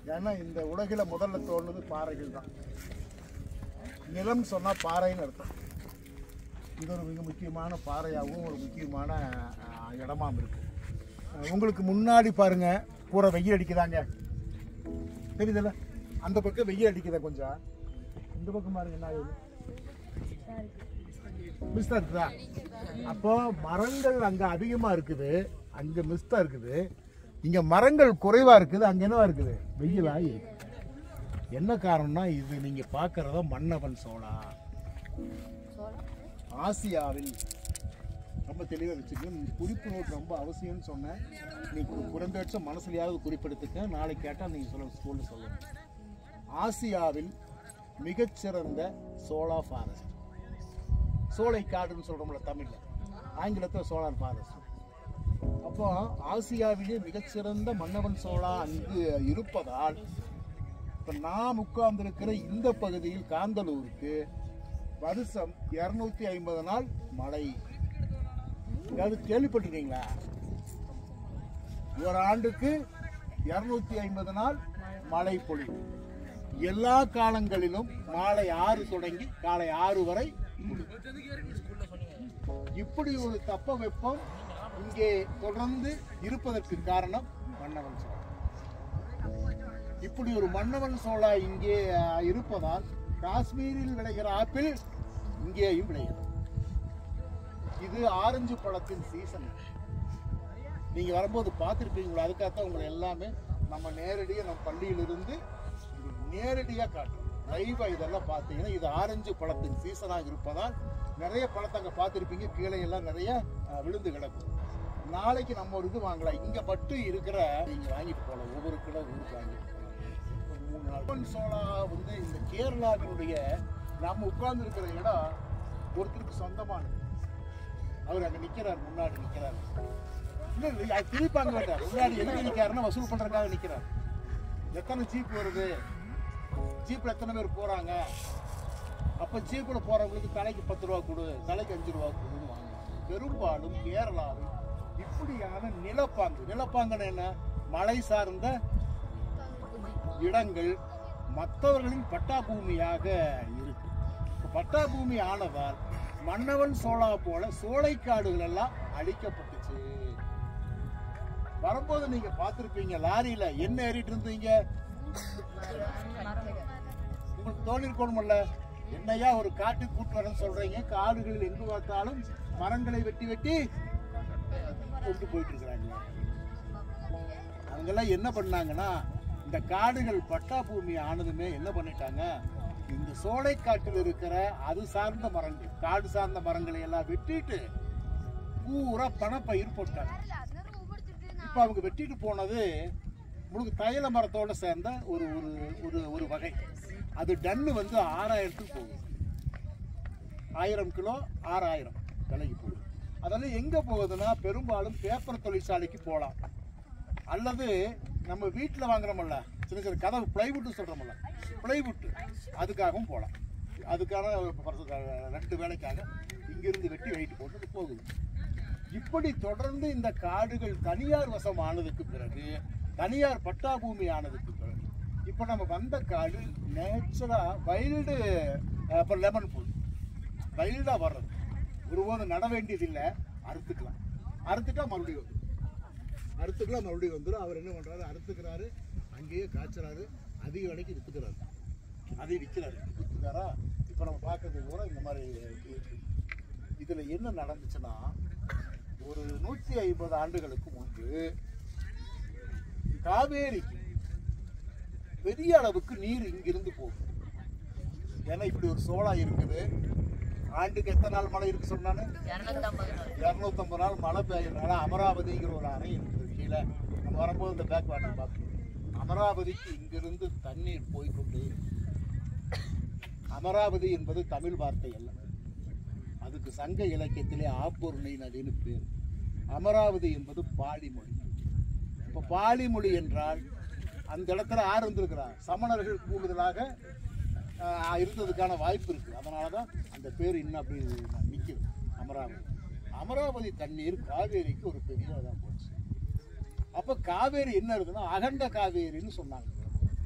ஏன்னா இந்த உலகில் முதல்ல தோணுது பாறைகள் தான் நிலம் சொன்னால் பாறைன்னு அர்த்தம் இது ஒரு மிக முக்கியமான பாறையாகவும் ஒரு முக்கியமான அஹ், இடமாவும் இருக்கு அஹ், உங்களுக்கு முன்னாடி பாருங்க பூரா வெயில் அடிக்குதாங்க தெரியுதுல்ல அந்த பக்கம் வெயில் அடிக்குதா கொஞ்சம் இந்த பக்கம் பாருங்க என்ன ஆகுது மிஸ்டா இருக்குதா அப்போ மரங்கள் அங்க அதிகமா இருக்குது அங்க மிஸ்டா இருக்குது இங்க மரங்கள் குறைவா இருக்குது அங்க என்னவா இருக்குது வெயிலா இருக்கு என்ன காரணம்னா இது நீங்க பாக்குறத மன்னவன் சோழா ஆசியாவில் ரொம்ப தெளிவாக வச்சுக்கணும் இந்த குறிப்பு நோட் ரொம்ப அவசியம்னு சொன்னேன் நீ கு- குறைந்தபட்சம் மனசுலையாவது குறிப்பெடுத்துக்க நாளைக்கு கேட்டால் நீங்கள் சொல்ல ஸ்கூலில் சொல்லணும் ஆசியாவில் மிகச்சிறந்த சோலா ஃபாரஸ்ட் சோலை காடுன்னு சொல்கிறோம்ல தமிழில் ஆங்கிலத்தில் சோலார் ஃபாரஸ்ட் அப்போ ஆசியாவிலே மிகச்சிறந்த மன்னவன் சோழா அங்கு இருப்பதால் இப்போ நாம் உட்கார்ந்திருக்கிற இந்த பகுதியில் காந்தலூருக்கு வருஷம் இரநூத்தி ஐம்பது நாள் மழை ஏதாவது கேள்விப்பட்டிருக்கீங்களா ஒரு ஆண்டுக்கு இருநூத்தி ஐம்பது நாள் மழை பொழிவு எல்லா காலங்களிலும் மாலை ஆறு தொடங்கி காலை ஆறு வரை இப்படி ஒரு தப்ப வெப்பம் இங்கே தொடர்ந்து இருப்பதற்கு காரணம் மன்னவன் சோழா இப்படி ஒரு மன்னவன் சோழா இங்கே அஹ், இருப்பதால் காஷ்மீரில் விளைகிற ஆப்பிள் இங்கேயும் விளைகிறது இது ஆரஞ்சு பழத்தின் சீசன் நீங்க வரும்போது பார்த்துருப்பீங்களா அதுக்காகத்தான் உங்களை எல்லாமே நம்ம நேரடியாக நம்ம பள்ளியிலிருந்து இது நேரடியாக காட்டுறோம் லைவாக இதெல்லாம் பார்த்தீங்கன்னா இது ஆரஞ்சு பழத்தின் சீசனாக இருப்பதால் நிறைய பழத்தை அங்கே பார்த்துருப்பீங்க கீழே எல்லாம் நிறைய அஹ், விழுந்து கிடக்கும் நாளைக்கு நம்ம ஒரு இது வாங்கலாம் இங்கே மட்டும் இருக்கிற நீங்கள் வாங்கிட்டு போகலாம் ஒவ்வொரு கிலோ ஊருக்கு வாங்கிட்டு போகலாம் ஒரு மூணு நாள் பொன் சோளா வந்து இந்த கேரளாவினுடைய நம்ம உட்கார்ந்து இருக்கிற இடம் ஒருத்தருக்கு சொந்தமானது அவர் அங்க நிக்கிறார் முன்னாடி நிக்கிறார் இல்ல இல்ல அது திருப்பாங்க வேண்டாம் முன்னாடி எதுக்கு நிக்கிறாருன்னா வசூல் பண்றதுக்காக நிக்கிறார் எத்தனை ஜீப் வருது ஜீப்ல எத்தனை பேர் போறாங்க அப்ப ஜீப்ல போறவங்களுக்கு தலைக்கு பத்து ரூபா கொடு தலைக்கு அஞ்சு ரூபா கொடுன்னு வாங்குவாங்க பெரும்பாலும் கேரளாவில் இப்படியான நிலப்பாங்கு நிலப்பாங்குன்னு என்ன மலை சார்ந்த இடங்கள் மற்றவர்களின் பட்டா பூமியாக இருக்கு இப்ப பட்டா பூமி ஆனதால் மன்னவன் சோழா போல சோலைக்காடுகள் எல்லாம் அழிக்கப்பட்டுச்சு வரும்போது நீங்க பார்த்திருப்பீங்க லாரியில என்ன ஏறிட்டு இருந்தீங்க உங்களுக்கு தோணி இருக்கணும்ல என்னையா ஒரு காட்டுக்கு கூட்டு வரேன்னு சொல்றீங்க காடுகள் எங்கு பார்த்தாலும் மரங்களை வெட்டி வெட்டி கொண்டு போயிட்டு இருக்கிறாங்க அவங்கெல்லாம் என்ன பண்ணாங்கன்னா இந்த காடுகள் பட்டா பூமி ஆனதுமே என்ன பண்ணிட்டாங்க இந்த சோலைக்காட்டில் இருக்கிற அது சார்ந்த மரங்கள் காடு சார்ந்த மரங்களை எல்லாம் வெட்டிட்டு பூரா பணப்பயிர் போட்டாங்க இப்போ அவங்க வெட்டிட்டு போனது முழுக்க தைல மரத்தோட சேர்ந்த ஒரு ஒரு ஒரு ஒரு வகை அது டன்னு வந்து ஆறாயிரத்துக்கு போகுது ஆயிரம் கிலோ ஆறாயிரம் விலைக்கு போகுது அதெல்லாம் எங்கே போகுதுன்னா பெரும்பாலும் பேப்பர் தொழிற்சாலைக்கு போகலாம் அல்லது நம்ம வீட்டில் வாங்குறோமல்ல சின்ன சின்ன கதவு பிளைவுட்டு சொல்கிறோமல்ல பிளைவுட்டு அதுக்காகவும் போகலாம் அதுக்கான பரசு- ரெண்டு வேலைக்காக இங்கிருந்து வெட்டி வெயிட்டு போட்டு போகுது இப்படி தொடர்ந்து இந்த காடுகள் தனியார் வசம் ஆனதுக்கு பிறகு தனியார் பட்டா பூமி ஆனதுக்கு பிறகு இப்போ நம்ம வந்த காடு நேச்சுரலாக வைல்டு அப்புறம் லெமன் ஃபுல் வைல்டாக வர்றது ஒருபோதும் நட வேண்டியதில்லை அறுத்துக்கலாம் அறுத்துட்டா மறுபடியும் வந்துடும் அறுத்துக்கலாம் மறுபடியும் வந்துடும் அவர் என்ன பண்ணுறாரு அறுத்துக்கிறாரு அங்கேயே காய்ச்சறாரு அதிக விலைக்கு விற்றுக்கிறாரு அதையும் விற்கிறாரு விற்றுக்காரா இப்போ நம்ம பார்க்கறது கூட இந்த மாதிரி இருக்கு இதில் என்ன நடந்துச்சுன்னா ஒரு நூற்றி ஐம்பது ஆண்டுகளுக்கு முன்பு காவேரிக்கு பெரிய அளவுக்கு நீர் இங்கிருந்து போகும் ஏன்னா இப்படி ஒரு சோளா இருக்குது ஆண்டுக்கு எத்தனை நாள் மழை இருக்கு சொன்னானு இரநூத்தம்பது நாள் மழை பெய்யறதுனால அமராவதிங்கிற ஒரு அணை இருக்குது கீழே நம்ம வரும்போது இந்த பேக் வாட்டர் பார்க்கணும் அமராவதிக்கு இங்கிருந்து தண்ணீர் போய்க்கொண்டே இருக்கு. அமராவதி என்பது தமிழ் வார்த்தை அல்ல அதுக்கு சங்க இலக்கியத்திலே ஆப்பொருணை நதின்னு பேர் அமராவதி என்பது பாலி மொழி இப்போ பாலி மொழி என்றால் அந்த இடத்துல யார் இருந்திருக்கிறார் சமணர்கள் கூடுதலாக ஆஹ், இருந்ததுக்கான வாய்ப்பு இருக்கு அதனால தான் அந்த பேர் இன்னும் அப்படி நிற்குது அமராவதி அமராவதி தண்ணீர் காவேரிக்கு ஒரு பெரிய இதாக போச்சு அப்போ காவேரி என்ன இருக்குன்னா அகண்ட காவேரின்னு சொன்னாங்க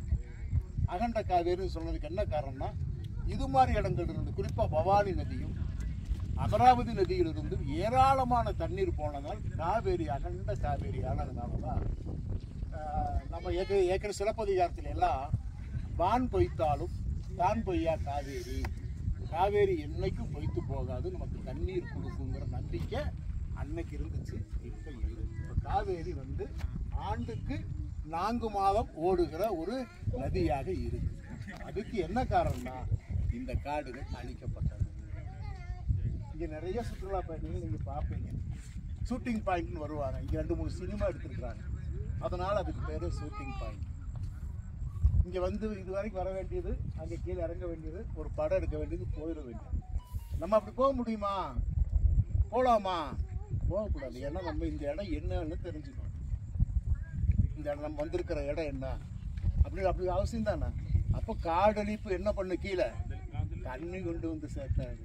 அகண்ட காவேரின்னு சொன்னதுக்கு என்ன காரணம்னா இது மாதிரி இடங்கள் இருந்து குறிப்பா பவானி நதியும் அமராவதி நதியிலிருந்து ஏராளமான தண்ணீர் போனதால் காவேரி அகண்ட காவேரி ஆனதுனால தான் ஆஹ், நம்ம ஏற்க ஏற்கனவே சிலப்பதிகாரத்தில் எல்லாம் வான் பொய்த்தாலும் தான் பொய்யா காவேரி காவேரி என்னைக்கும் பொய்த்து போகாது நமக்கு தண்ணீர் கொடுக்குங்கிற நம்பிக்கை அன்னைக்கு இருந்துச்சு இப்போ இல்லை இப்போ காவேரி வந்து ஆண்டுக்கு நான்கு மாதம் ஓடுகிற ஒரு நதியாக இருக்கு அதுக்கு என்ன காரணம்னா இந்த காடுகள் அழிக்கப்பட்டது இங்க நிறைய சுற்றுலா பயணிகள் நீங்க பார்ப்பீங்க ஷூட்டிங் பாயிண்ட்னு வருவாங்க இங்க ரெண்டு மூணு சினிமா எடுத்திருக்கிறாங்க அதனால அதுக்கு பேரு ஷூட்டிங் பாயிண்ட் இங்க வந்து இது வரைக்கும் வர வேண்டியது அங்க கீழே இறங்க வேண்டியது ஒரு படம் எடுக்க வேண்டியது போயிட வேண்டியது நம்ம அப்படி போக முடியுமா போலாமா போகக்கூடாது ஏன்னா நம்ம இந்த இடம் என்னன்னு தெரிஞ்சுக்கணும் இந்த இடம் நம்ம வந்திருக்கிற இடம் என்ன அப்படி அப்படி அவசியம் தானே அப்போ காடழிப்பு என்ன பண்ணு கீழே தண்ணி கொண்டு வந்து சேர்த்தாரு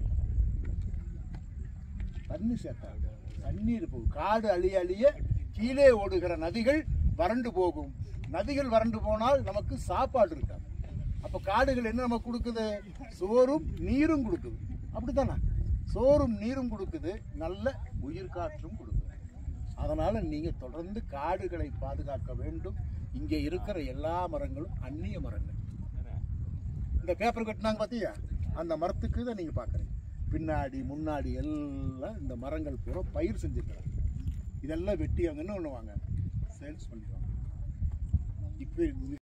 தண்ணி சேர்த்தாங்க தண்ணீர் போகும் காடு அழிய அழிய கீழே ஓடுகிற நதிகள் வறண்டு போகும் நதிகள் வறண்டு போனால் நமக்கு சாப்பாடு இருக்காது அப்ப காடுகள் என்ன நமக்கு கொடுக்குது சோறும் நீரும் கொடுக்குது அப்படித்தானே சோறும் நீரும் கொடுக்குது நல்ல உயிர் காற்றும் கொடுக்குது அதனால நீங்க தொடர்ந்து காடுகளை பாதுகாக்க வேண்டும் இங்கே இருக்கிற எல்லா மரங்களும் அந்நிய மரங்கள் இந்த பேப்பர் கட்டினாங்க பார்த்தியா அந்த மரத்துக்கு தான் நீங்கள் பார்க்குறீங்க பின்னாடி முன்னாடி எல்லாம் இந்த மரங்கள் பூரா பயிர் செஞ்சுருக்கிறாங்க இதெல்லாம் வெட்டி அவங்க என்ன பண்ணுவாங்க சேல்ஸ் பண்ணிடுவாங்க இப்போ